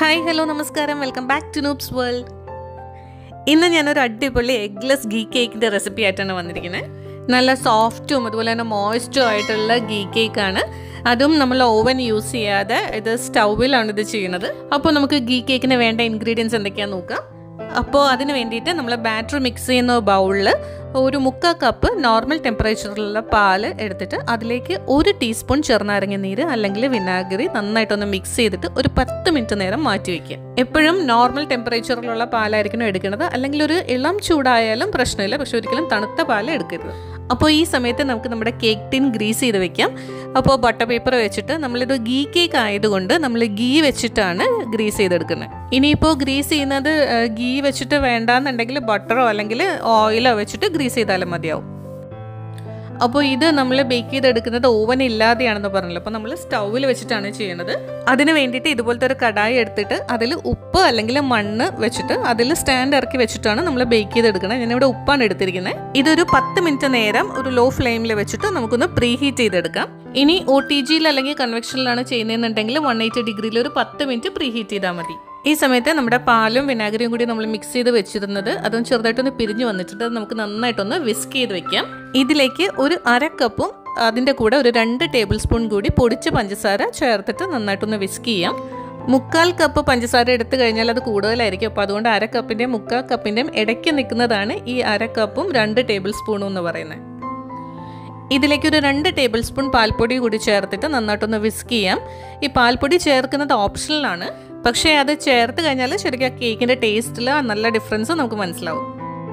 hi hello നമസ്കാരം welcome back to noobs world ഇന്ന് ഞാനൊരു അടിപൊളി എഗ്ലെസ് ഗീ കേക്കിൻ്റെ റെസിപ്പി ആയിട്ടാണ് വന്നിരിക്കുന്നത് നല്ല സോഫ്റ്റും അതുപോലെ തന്നെ മോയ്സ്റ്റും ആയിട്ടുള്ള ഗീ കേക്കാണ് അതും നമ്മൾ ഓവൻ യൂസ് ചെയ്യാതെ ഇത് സ്റ്റൗവിലാണ് ഇത് ചെയ്യുന്നത് അപ്പോൾ നമുക്ക് ഗീ കേക്കിന് വേണ്ട ഇൻഗ്രീഡിയൻസ് എന്തൊക്കെയാണെന്ന് നോക്കാം അപ്പോൾ അതിന് വേണ്ടിയിട്ട് നമ്മൾ ബാറ്റർ മിക്സ് ചെയ്യുന്ന ബൗളിൽ ഒരു മുക്കാ കപ്പ് നോർമൽ ടെമ്പറേച്ചറിലുള്ള പാല് എടുത്തിട്ട് അതിലേക്ക് ഒരു ടീസ്പൂൺ ചെറുനാരങ്ങ നീര് അല്ലെങ്കിൽ വിനാഗിരി നന്നായിട്ടൊന്ന് മിക്സ് ചെയ്തിട്ട് ഒരു പത്ത് മിനിറ്റ് നേരം മാറ്റി വയ്ക്കുക എപ്പോഴും നോർമൽ ടെമ്പറേച്ചറിലുള്ള പാലായിരിക്കണം എടുക്കുന്നത് അല്ലെങ്കിൽ ഒരു ഇളം ചൂടായാലും പ്രശ്നമില്ല പക്ഷെ ഒരിക്കലും തണുത്ത പാൽ എടുക്കരുത് അപ്പോൾ ഈ സമയത്ത് നമുക്ക് നമ്മുടെ കേക്ക് ടിൻ ഗ്രീസ് ചെയ്ത് വെക്കാം അപ്പോൾ ബട്ടർ പേപ്പർ വെച്ചിട്ട് നമ്മളിത് ഗീ കേക്ക് ആയതുകൊണ്ട് നമ്മൾ ഗീ വെച്ചിട്ടാണ് ഗ്രീസ് ചെയ്തെടുക്കുന്നത് ഇനിയിപ്പോൾ ഗ്രീസ് ചെയ്യുന്നത് ഗീ വെച്ചിട്ട് വേണ്ടാന്നുണ്ടെങ്കിൽ ബട്ടറോ അല്ലെങ്കിൽ ഓയിലോ വെച്ചിട്ട് ഗ്രീസ് ചെയ്താലും മതിയാവും അപ്പോൾ ഇത് നമ്മൾ ബേക്ക് ചെയ്തെടുക്കുന്നത് ഓവൻ ഇല്ലാതെയാണെന്ന് പറഞ്ഞല്ലോ അപ്പോൾ നമ്മൾ സ്റ്റൗവിൽ വെച്ചിട്ടാണ് ചെയ്യുന്നത് അതിന് വേണ്ടിയിട്ട് ഇതുപോലത്തെ ഒരു കടായി എടുത്തിട്ട് അതിൽ ഉപ്പ് അല്ലെങ്കിൽ മണ്ണ് വെച്ചിട്ട് അതിൽ സ്റ്റാൻഡ് ഇറക്കി വെച്ചിട്ടാണ് നമ്മൾ ബേക്ക് ചെയ്തെടുക്കുന്നത് ഞാനിവിടെ ഉപ്പാണ് എടുത്തിരിക്കുന്നത് ഇതൊരു പത്ത് മിനിറ്റ് നേരം ഒരു ലോ ഫ്ലെയിമിൽ വെച്ചിട്ട് നമുക്കൊന്ന് പ്രീ ഹീറ്റ് ചെയ്തെടുക്കാം ഇനി ഒ ടി ജിയിൽ അല്ലെങ്കിൽ കൺവെക്ഷനിലാണ് ചെയ്യുന്നതെന്നുണ്ടെങ്കിൽ വൺ എയ്റ്റി ഡിഗ്രിയിൽ ഒരു പത്ത് മിനിറ്റ് പ്രീ ഹീറ്റ് ചെയ്താൽ മതി ഈ സമയത്ത് നമ്മുടെ പാലും വിനാഗിരിയും കൂടി നമ്മൾ മിക്സ് ചെയ്ത് വെച്ചിരുന്നത് അതൊന്ന് ചെറുതായിട്ടൊന്ന് പിരിഞ്ഞു വന്നിട്ടുണ്ട് അത് നമുക്ക് നന്നായിട്ടൊന്ന് വിസ്ക് ചെയ്ത് വെക്കാം ഇതിലേക്ക് ഒരു അര കപ്പും അതിൻ്റെ കൂടെ ഒരു രണ്ട് ടേബിൾ സ്പൂൺ കൂടി പൊടിച്ച പഞ്ചസാര ചേർത്തിട്ട് നന്നായിട്ടൊന്ന് വിസ്ക് ചെയ്യാം മുക്കാൽ കപ്പ് പഞ്ചസാര എടുത്തു കഴിഞ്ഞാൽ അത് കൂടുതലായിരിക്കും അപ്പോൾ അതുകൊണ്ട് അര കപ്പിൻ്റെയും മുക്കാൽ കപ്പിൻ്റെയും ഇടയ്ക്ക് നിൽക്കുന്നതാണ് ഈ അര കപ്പും രണ്ട് ടേബിൾ സ്പൂണും എന്ന് പറയുന്നത് ഇതിലേക്ക് ഒരു രണ്ട് ടേബിൾ സ്പൂൺ പാൽപ്പൊടി കൂടി ചേർത്തിട്ട് നന്നായിട്ടൊന്ന് വിസ്ക് ചെയ്യാം ഈ പാൽപ്പൊടി ചേർക്കുന്നത് ഓപ്ഷണലാണ് പക്ഷേ അത് ചേർത്ത് കഴിഞ്ഞാൽ ശരിക്കും ആ കേക്കിൻ്റെ ടേസ്റ്റിൽ നല്ല ഡിഫറൻസ് നമുക്ക് മനസ്സിലാവും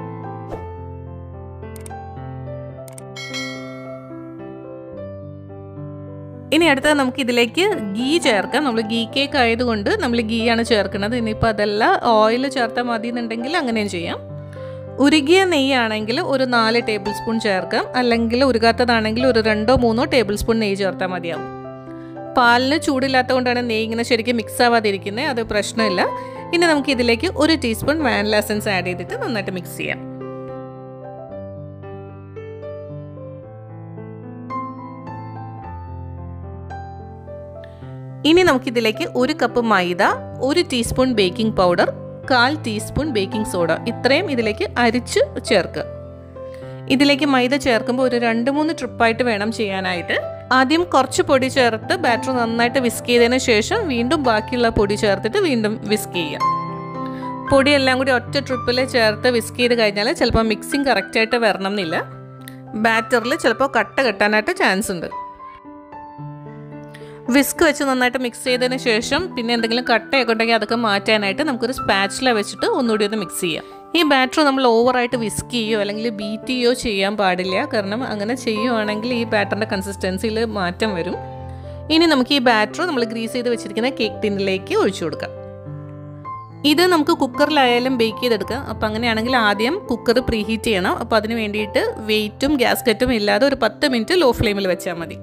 ഇനി അടുത്തത് നമുക്ക് ഇതിലേക്ക് ഗീ ചേർക്കാം നമ്മൾ ഗീ കേക്ക് ആയതുകൊണ്ട് നമ്മൾ ഗീ ആണ് ചേർക്കുന്നത് ഇനിയിപ്പോൾ അതല്ല ഓയിൽ ചേർത്താൽ മതി എന്നുണ്ടെങ്കിൽ അങ്ങനെയും ചെയ്യാം ഉരുകിയ നെയ്യാണെങ്കിൽ ഒരു നാല് ടേബിൾ സ്പൂൺ ചേർക്കാം അല്ലെങ്കിൽ ഉരുകാത്തതാണെങ്കിൽ ഒരു രണ്ടോ മൂന്നോ ടേബിൾ സ്പൂൺ നെയ്യ് ചേർത്താൽ മതിയാവും പാലിന് ചൂടില്ലാത്തതുകൊണ്ടാണ് നെയ്യ് ഇങ്ങനെ ശരിക്കും മിക്സ് ആവാതിരിക്കുന്നത് അത് പ്രശ്നമില്ല ഇനി നമുക്ക് ഇതിലേക്ക് ഒരു ടീസ്പൂൺ വാനില എസൻസ് ആഡ് ചെയ്തിട്ട് നന്നായിട്ട് മിക്സ് ചെയ്യാം ഇനി നമുക്കിതിലേക്ക് ഒരു കപ്പ് മൈദ ഒരു ടീസ്പൂൺ ബേക്കിംഗ് പൗഡർ കാൽ ടീസ്പൂൺ ബേക്കിംഗ് സോഡ ഇത്രയും ഇതിലേക്ക് അരിച്ച് ചേർക്കുക ഇതിലേക്ക് മൈദ ചേർക്കുമ്പോൾ ഒരു രണ്ട് മൂന്ന് ട്രിപ്പായിട്ട് വേണം ചെയ്യാനായിട്ട് ആദ്യം കുറച്ച് പൊടി ചേർത്ത് ബാറ്റർ നന്നായിട്ട് വിസ്ക് ചെയ്തതിന് ശേഷം വീണ്ടും ബാക്കിയുള്ള പൊടി ചേർത്തിട്ട് വീണ്ടും വിസ്ക് ചെയ്യാം പൊടിയെല്ലാം കൂടി ഒറ്റ ട്രിപ്പിൽ ചേർത്ത് വിസ്ക് ചെയ്ത് കഴിഞ്ഞാൽ ചിലപ്പോൾ മിക്സിങ് കറക്റ്റായിട്ട് വരണം എന്നില്ല ബാറ്ററിൽ ചിലപ്പോൾ കട്ട കെട്ടാനായിട്ട് ചാൻസ് ഉണ്ട് വിസ്ക് വെച്ച് നന്നായിട്ട് മിക്സ് ചെയ്തതിന് ശേഷം പിന്നെ എന്തെങ്കിലും കട്ടയൊക്കെ ഉണ്ടെങ്കിൽ അതൊക്കെ മാറ്റാനായിട്ട് നമുക്കൊരു സ്പാച്ചില വെച്ചിട്ട് ഒന്നുകൂടി ഒന്ന് മിക്സ് ചെയ്യാം ഈ ബാറ്റർ നമ്മൾ ഓവറായിട്ട് വിസ്ക് ചെയ്യുകയോ അല്ലെങ്കിൽ ബീറ്റ് ചെയ്യുകയോ ചെയ്യാൻ പാടില്ല കാരണം അങ്ങനെ ചെയ്യുവാണെങ്കിൽ ഈ ബാറ്ററിൻ്റെ കൺസിസ്റ്റൻസിയിൽ മാറ്റം വരും ഇനി നമുക്ക് ഈ ബാറ്റർ നമ്മൾ ഗ്രീസ് ചെയ്ത് വെച്ചിരിക്കുന്ന കേക്ക് ടിന്നിലേക്ക് ഒഴിച്ചു കൊടുക്കാം ഇത് നമുക്ക് കുക്കറിലായാലും ബേക്ക് ചെയ്തെടുക്കാം അപ്പോൾ അങ്ങനെയാണെങ്കിൽ ആദ്യം കുക്കർ പ്രീ ഹീറ്റ് ചെയ്യണം അപ്പോൾ അതിന് വേണ്ടിയിട്ട് വെയിറ്റും ഗ്യാസ്കറ്റും ഇല്ലാതെ ഒരു പത്ത് മിനിറ്റ് ലോ ഫ്ലെയിമിൽ വെച്ചാൽ മതി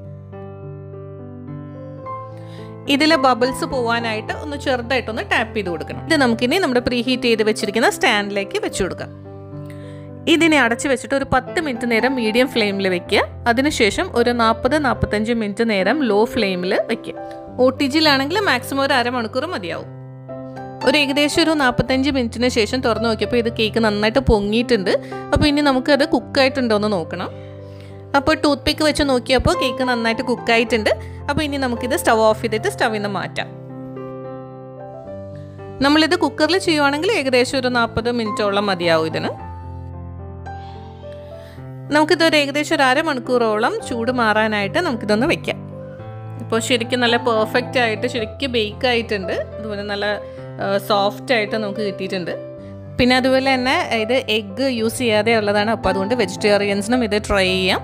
ഇതിലെ ബബിൾസ് പോകാനായിട്ട് ഒന്ന് ചെറുതായിട്ടൊന്ന് ടാപ്പ് ചെയ്ത് കൊടുക്കണം ഇത് നമുക്കിനി നമ്മുടെ പ്രീ ഹീറ്റ് ചെയ്ത് വെച്ചിരിക്കുന്ന സ്റ്റാൻഡിലേക്ക് വെച്ച് കൊടുക്കാം ഇതിനെ അടച്ച് വെച്ചിട്ട് ഒരു പത്ത് മിനിറ്റ് നേരം മീഡിയം ഫ്ലെയിമിൽ വെക്കുക അതിനുശേഷം ഒരു നാൽപ്പത് നാൽപ്പത്തഞ്ച് മിനിറ്റ് നേരം ലോ ഫ്ലെയിമിൽ വെക്കുക ഒ ടി ജിയിലാണെങ്കിൽ മാക്സിമം ഒരു അരമണിക്കൂർ മതിയാവും ഒരു ഏകദേശം ഒരു നാൽപ്പത്തഞ്ച് മിനിറ്റിന് ശേഷം തുറന്നു നോക്കിയപ്പോൾ ഇത് കേക്ക് നന്നായിട്ട് പൊങ്ങിയിട്ടുണ്ട് അപ്പോൾ ഇനി നമുക്കത് കുക്കായിട്ടുണ്ടോ എന്ന് നോക്കണം അപ്പോൾ ടൂത്ത് പിക്ക് വെച്ച് നോക്കിയപ്പോൾ കേക്ക് നന്നായിട്ട് കുക്കായിട്ടുണ്ട് അപ്പോൾ ഇനി നമുക്കിത് സ്റ്റവ് ഓഫ് ചെയ്തിട്ട് സ്റ്റവിൽ നിന്ന് മാറ്റാം നമ്മളിത് കുക്കറിൽ ചെയ്യുവാണെങ്കിൽ ഏകദേശം ഒരു നാൽപ്പത് മിനിറ്റോളം മതിയാവും ഇതിന് നമുക്കിത് ഒരു ഏകദേശം ഒരു അരമണിക്കൂറോളം ചൂട് മാറാനായിട്ട് നമുക്കിതൊന്ന് വെക്കാം ഇപ്പോൾ ശരിക്കും നല്ല പെർഫെക്റ്റ് ആയിട്ട് ശരിക്കും ബേക്ക് ആയിട്ടുണ്ട് അതുപോലെ നല്ല സോഫ്റ്റ് ആയിട്ട് നമുക്ക് കിട്ടിയിട്ടുണ്ട് പിന്നെ അതുപോലെ തന്നെ ഇത് എഗ്ഗ് യൂസ് ചെയ്യാതെ ഉള്ളതാണ് അപ്പോൾ അതുകൊണ്ട് വെജിറ്റേറിയൻസിനും ഇത് ട്രൈ ചെയ്യാം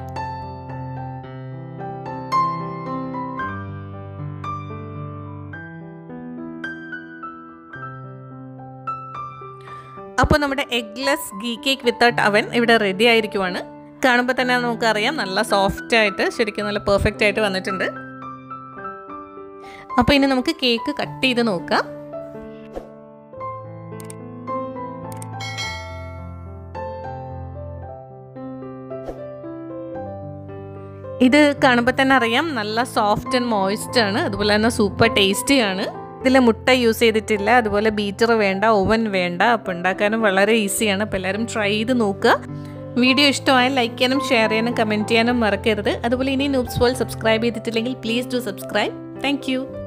അപ്പോൾ നമ്മുടെ എഗ്ലെസ് ഗീ കേക്ക് വിത്തൗട്ട് അവൻ ഇവിടെ റെഡി ആയിരിക്കുവാണ് കാണുമ്പോൾ തന്നെ നമുക്കറിയാം നല്ല സോഫ്റ്റ് ആയിട്ട് ശരിക്കും നല്ല പെർഫെക്റ്റ് ആയിട്ട് വന്നിട്ടുണ്ട് അപ്പോൾ ഇനി നമുക്ക് കേക്ക് കട്ട് ചെയ്ത് നോക്കാം ഇത് കാണുമ്പോൾ തന്നെ അറിയാം നല്ല സോഫ്റ്റ് ആൻഡ് മോയിസ്റ്റ് ആണ് അതുപോലെ തന്നെ സൂപ്പർ ടേസ്റ്റി ആണ് ഇതിൽ മുട്ട യൂസ് ചെയ്തിട്ടില്ല അതുപോലെ ബീറ്റർ വേണ്ട ഓവൻ വേണ്ട അപ്പോൾ ഉണ്ടാക്കാനും വളരെ ഈസിയാണ് അപ്പോൾ എല്ലാവരും ട്രൈ ചെയ്ത് നോക്കുക വീഡിയോ ഇഷ്ടമായാൽ ലൈക്ക് ചെയ്യാനും ഷെയർ ചെയ്യാനും കമൻറ്റ് ചെയ്യാനും മറക്കരുത് അതുപോലെ ഇനി നൂബ്സ് വേൾഡ് സബ്സ്ക്രൈബ് ചെയ്തിട്ടില്ലെങ്കിൽ പ്ലീസ് ഡു സബ്സ്ക്രൈബ് താങ്ക്